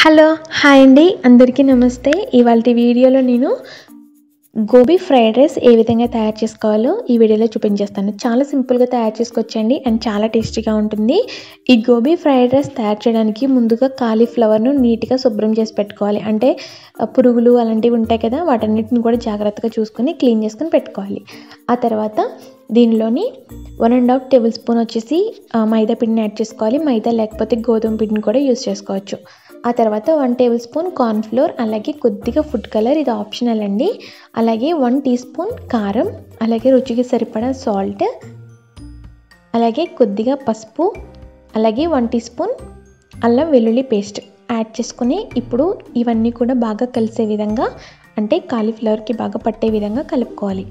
hello hi అండి అందరికీ నమస్తే ఇవాళ వీడియోలో నేను గోబీ ఫ్రైడ్ రైస్ ఏ విధంగా తయారు చేసుకోవాలో ఈ వీడియోలో చూపించేస్తాను చాలా సింపుల్గా తయారు చేసుకోవచ్చండి అండ్ చాలా టేస్టీగా ఉంటుంది ఈ గోబీ ఫ్రైడ్ రైస్ తయారు చేయడానికి ముందుగా కాలీఫ్లవర్ను నీట్గా శుభ్రం చేసి పెట్టుకోవాలి అంటే ఆ, పురుగులు అలాంటివి ఉంటాయి కదా వాటన్నిటిని కూడా జాగ్రత్తగా చూసుకొని క్లీన్ చేసుకొని పెట్టుకోవాలి ఆ తర్వాత దీనిలోని one and half table spoon వచ్చేసి ఆ, మైదా పిండిని యాడ్ చేసుకోవాలి మైదా లేకపోతే గోధుమ పిండిని కూడా యూస్ చేసుకోవచ్చు ఆ తర్వాత వన్ టేబుల్ స్పూన్ కార్న్ఫ్లోర్ అలాగే కొద్దిగా ఫుడ్ కలర్ ఇది ఆప్షనల్ అండి అలాగే వన్ టీ స్పూన్ కారం అలాగే రుచికి సరిపడా సాల్ట్ అలాగే కొద్దిగా పసుపు అలాగే వన్ టీ స్పూన్ అల్లం వెల్లుల్లి పేస్ట్ యాడ్ చేసుకుని ఇప్పుడు ఇవన్నీ కూడా బాగా కలిసే విధంగా అంటే కాలీఫ్లవర్కి బాగా పట్టే విధంగా కలుపుకోవాలి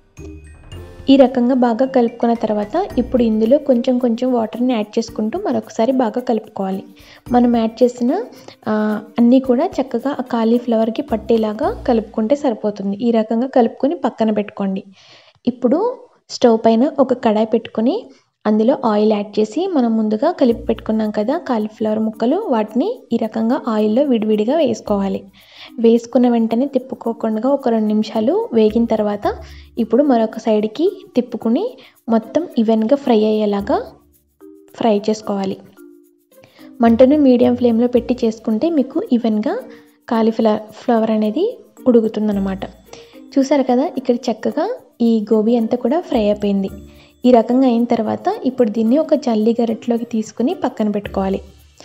ఈ రకంగా బాగా కలుపుకున్న తర్వాత ఇప్పుడు ఇందులో కొంచెం కొంచెం వాటర్ని యాడ్ చేసుకుంటూ మరొకసారి బాగా కలుపుకోవాలి మనం యాడ్ చేసిన ఆ, అన్నీ కూడా చక్కగా ఆ కాలీఫ్లవర్కి పట్టేలాగా కలుపుకుంటే సరిపోతుంది ఈ రకంగా కలుపుకొని పక్కన పెట్టుకోండి ఇప్పుడు స్టవ్ పైన ఒక కడాయి పెట్టుకొని అందులో ఆయిల్ యాడ్ చేసి మనం ముందుగా కలిపి పెట్టుకున్నాం కదా కాలీఫ్లవర్ ముక్కలు వాటిని ఈ రకంగా ఆయిల్లో విడివిడిగా వేసుకోవాలి వేసుకున్న వెంటనే తిప్పుకోకుండా ఒక రెండు నిమిషాలు వేగిన తర్వాత ఇప్పుడు మరొక సైడ్కి తిప్పుకుని మొత్తం ఈవెన్గా ఫ్రై అయ్యేలాగా ఫ్రై చేసుకోవాలి మంటను మీడియం ఫ్లేమ్లో పెట్టి చేసుకుంటే మీకు ఈవెన్గా కాలీఫ్లవర్ ఫ్లవర్ అనేది ఉడుకుతుందన్నమాట చూసారు కదా ఇక్కడ చక్కగా ఈ గోబీ అంతా కూడా ఫ్రై అయిపోయింది ఈ రకంగా అయిన తర్వాత ఇప్పుడు దీన్ని ఒక జల్లి గరిటలోకి తీసుకుని పక్కన పెట్టుకోవాలి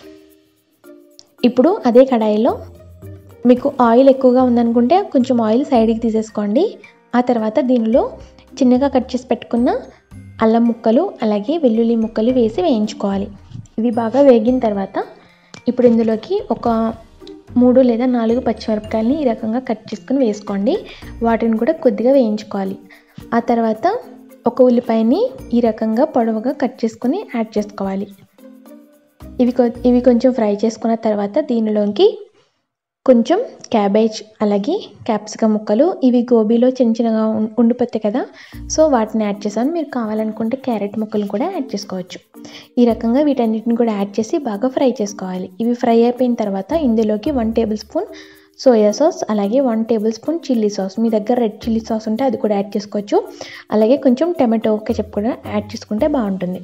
ఇప్పుడు అదే కడాయిలో మీకు ఆయిల్ ఎక్కువగా ఉందనుకుంటే కొంచెం ఆయిల్ సైడ్కి తీసేసుకోండి ఆ తర్వాత దీనిలో చిన్నగా కట్ చేసి పెట్టుకున్న అల్లం ముక్కలు అలాగే వెల్లుల్లి ముక్కలు వేసి వేయించుకోవాలి ఇవి బాగా వేగిన తర్వాత ఇప్పుడు ఇందులోకి ఒక మూడు లేదా నాలుగు పచ్చిమిరపకాయలని ఈ రకంగా కట్ చేసుకుని వేసుకోండి వాటిని కూడా కొద్దిగా వేయించుకోవాలి ఆ తర్వాత ఒక ఉల్లిపాయని ఈ రకంగా పొడవుగా కట్ చేసుకుని యాడ్ చేసుకోవాలి ఇవి కొ- ఇవి కొంచెం ఫ్రై చేసుకున్న తర్వాత దీనిలోకి కొంచెం క్యాబేజ్ అలాగే క్యాప్సికమ్ ముక్కలు ఇవి గోబీలో చిన్న చిన్నగా ఉం- ఉండిపోతాయి కదా సో వాటిని యాడ్ చేశాను మీరు కావాలనుకుంటే క్యారెట్ ముక్కలు కూడా యాడ్ చేసుకోవచ్చు ఈ రకంగా వీటన్నిటిని కూడా యాడ్ చేసి బాగా ఫ్రై చేసుకోవాలి ఇవి ఫ్రై అయిపోయిన తర్వాత ఇందులోకి one table spoon soya sauce అలాగే one table spoon chilli sauce మీ దగ్గర రెడ్ చిల్లీ సాస్ ఉంటే అది కూడా యాడ్ చేసుకోవచ్చు అలాగే కొంచెం టమాటో కెచప్ కూడా యాడ్ చేసుకుంటే బాగుంటుంది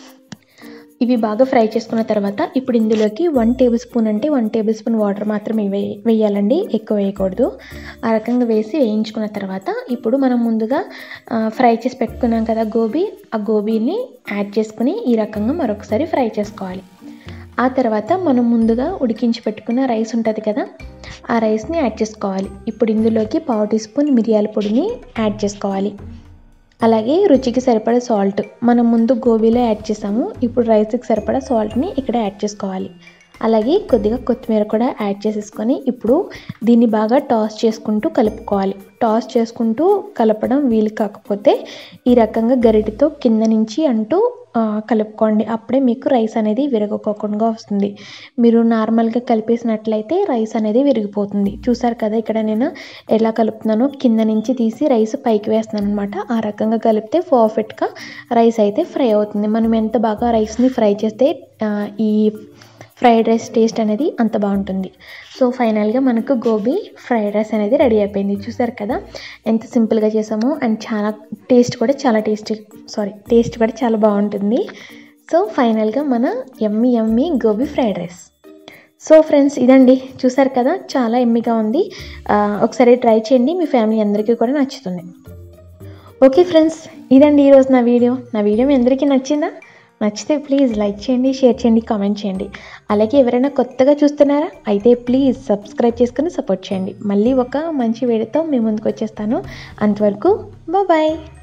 ఇవి బాగా ఫ్రై చేసుకున్న తర్వాత ఇప్పుడు ఇందులోకి వన్ టేబుల్ స్పూన్ అంటే వన్ టేబుల్ స్పూన్ వాటర్ మాత్రమే వేయ వేయాలండి ఎక్కువ వేయకూడదు ఆ రకంగా వేసి వేయించుకున్న తర్వాత ఇప్పుడు మనం ముందుగా ఆ, ఫ్రై చేసి పెట్టుకున్నాం కదా గోబీ ఆ గోబీని యాడ్ చేసుకుని ఈ రకంగా మరొకసారి ఫ్రై చేసుకోవాలి ఆ తర్వాత మనం ముందుగా ఉడికించి పెట్టుకున్న రైస్ ఉంటుంది కదా ఆ రైస్ని యాడ్ చేసుకోవాలి ఇప్పుడు ఇందులోకి పావు టీ స్పూన్ మిరియాల పొడిని యాడ్ చేసుకోవాలి అలాగే రుచికి సరిపడా సాల్ట్ మనం ముందు గోబీలో యాడ్ చేసాము ఇప్పుడు రైస్కి సరిపడా సాల్ట్ని ఇక్కడ యాడ్ చేసుకోవాలి అలాగే కొద్దిగా కొత్తిమీర కూడా యాడ్ చేసేసుకొని ఇప్పుడు దీన్ని బాగా టాస్ చేసుకుంటూ కలుపుకోవాలి టాస్ చేసుకుంటూ కలపడం వీలు కాకపోతే ఈ రకంగా గరిటెతో కింద నుంచి అంటూ ఆ, కలుపుకోండి అప్పుడే మీకు రైస్ అనేది విరగకోకుండా వస్తుంది మీరు నార్మల్గా కలిపేసినట్లయితే రైస్ అనేది విరిగిపోతుంది చూసారు కదా ఇక్కడ నేను ఎలా కలుపుతున్నానో కింద నుంచి తీసి రైస్ పైకి వేస్తున్నాను అనమాట ఆ రకంగా కలిపితే పర్ఫెక్ట్గా రైస్ అయితే ఫ్రై అవుతుంది మనం ఎంత బాగా రైస్ని ఫ్రై చేస్తే ఆ, ఈ ఫ్రైడ్ రైస్ టేస్ట్ అనేది అంత బాగుంటుంది సో ఫైనల్గా మనకు గోబీ ఫ్రైడ్ రైస్ అనేది రెడీ అయిపోయింది చూసారు కదా ఎంత సింపుల్గా చేసామో అండ్ చాలా టేస్ట్ కూడా చాలా టేస్టీ సారీ టేస్ట్ కూడా చాలా బాగుంటుంది సో ఫైనల్గా మన ఎమ్మి ఎమ్మి gobi fried rice so friends ఇదండి చూసారు కదా చాలా ఎమ్మిగా ఉంది ఆ, ఒకసారి ట్రై చేయండి మీ ఫ్యామిలీ అందరికీ కూడా నచ్చుతుంది ఓకే ఫ్రెండ్స్ ఇదండి ఈరోజు నా వీడియో నా వీడియో మీ అందరికీ నచ్చిందా నచ్చితే ప్లీజ్ లైక్ చేయండి షేర్ చేయండి కామెంట్ చేయండి అలాగే ఎవరైనా కొత్తగా చూస్తున్నారా అయితే ప్లీజ్ సబ్స్క్రైబ్ చేసుకుని సపోర్ట్ చేయండి మళ్ళీ ఒక మంచి వీడియోతో మీ ముందుకు వచ్చేస్తాను అంతవరకు బాయ్